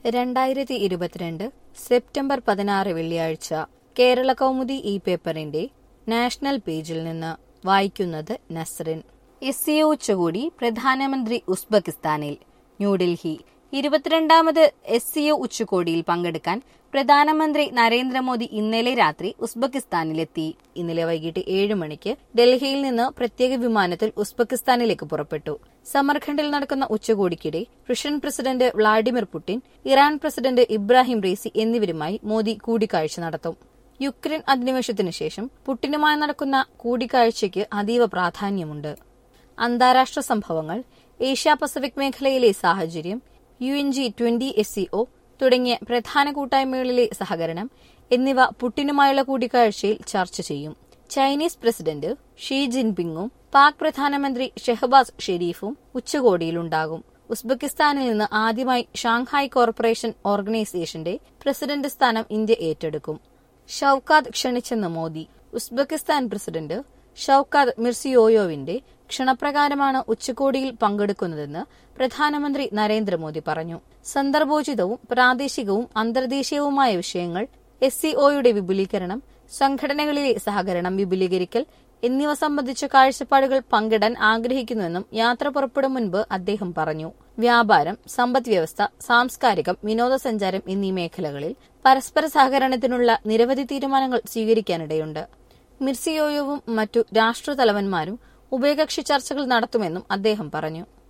രണ്ടായിരത്തി ഇരുപത്തിരണ്ട് സെപ്റ്റംബർ പതിനാറ് വെള്ളിയാഴ്ച കേരള കൗമുദി ഈ പേപ്പറിന്റെ നാഷണൽ പേജിൽ നിന്ന് വായിക്കുന്നത് നസ്റിൻ എസ് സി ഉച്ചകോടി പ്രധാനമന്ത്രി ഉസ്ബെക്കിസ്ഥാനിൽ ന്യൂഡൽഹി ഇരുപത്തിരണ്ടാമത് എസ് സി ഉച്ചകോടിയിൽ പങ്കെടുക്കാൻ പ്രധാനമന്ത്രി നരേന്ദ്രമോദി ഇന്നലെ രാത്രി ഉസ്ബെക്കിസ്ഥാനിലെത്തി ഇന്നലെ വൈകിട്ട് ഏഴ് മണിക്ക് ഡൽഹിയിൽ നിന്ന് പ്രത്യേക വിമാനത്തിൽ ഉസ്ബെക്കിസ്ഥാനിലേക്ക് പുറപ്പെട്ടു സമർഖണ്ഡിൽ നടക്കുന്ന ഉച്ചകോടിക്കിടെ Russian president Vladimir Putin Iran president Ebrahim Raisi എന്നിവരുമായി മോദി കൂടിക്കാഴ്ച നടത്തും യുക്രൈൻ അധിനിവേശത്തിനു ശേഷം പുട്ടിനുമായി നടക്കുന്ന കൂടിക്കാഴ്ചയ്ക്ക് അതീവ പ്രാധാന്യമുണ്ട് അന്താരാഷ്ട്ര സംഭവങ്ങൾ ഏഷ്യ പസഫിക് മേഖലയിലെ സാഹചര്യം U N G twenty S C O തുടങ്ങിയ പ്രധാന കൂട്ടായ്മകളിലെ സഹകരണം എന്നിവ പുട്ടിനുമായുള്ള കൂടിക്കാഴ്ചയിൽ ചർച്ച ചെയ്യും ചൈനീസ് പ്രസിഡന്റ് ഷീ ജിൻപിങ്ങും പാക് പ്രധാനമന്ത്രി ഷെഹബാസ് ഷെരീഫും ഉച്ചകോടിയിലുണ്ടാകും ഉസ്ബെക്കിസ്ഥാനിൽ നിന്ന് ആദ്യമായി ഷാങ്ഹായ് കോർപ്പറേഷൻ ഓർഗനൈസേഷന്റെ പ്രസിഡന്റ് സ്ഥാനം ഇന്ത്യ ഏറ്റെടുക്കും ഷൌക്കാദ് ക്ഷണിച്ചെന്ന് മോദി ഉസ്ബെക്കിസ്ഥാൻ പ്രസിഡന്റ് ഷൌക്കാദ് മിർസിയോയോവിന്റെ ക്ഷണപ്രകാരമാണ് ഉച്ചകോടിയിൽ പങ്കെടുക്കുന്നതെന്ന് പ്രധാനമന്ത്രി നരേന്ദ്രമോദി പറഞ്ഞു സന്ദർഭോചിതവും പ്രാദേശികവും അന്തർദേശീയവുമായ വിഷയങ്ങൾ എസ് സിഒയുടെ വിപുലീകരണം സംഘടനകളിലെ സഹകരണം വിപുലീകരിക്കൽ എന്നിവ സംബന്ധിച്ച കാഴ്ചപ്പാടുകൾ പങ്കിടാൻ ആഗ്രഹിക്കുന്നുവെന്നും യാത്ര പുറപ്പെടും മുൻപ് അദ്ദേഹം പറഞ്ഞു വ്യാപാരം സമ്പദ് വ്യവസ്ഥ സാംസ്കാരികം വിനോദസഞ്ചാരം എന്നീ മേഖലകളിൽ പരസ്പര സഹകരണത്തിനുള്ള നിരവധി തീരുമാനങ്ങൾ സ്വീകരിക്കാനിടയുണ്ട് മിർസിയോയോവും മറ്റു രാഷ്ട്രതലവന്മാരും ഉഭയകക്ഷി ചർച്ചകൾ നടത്തുമെന്നും അദ്ദേഹം പറഞ്ഞു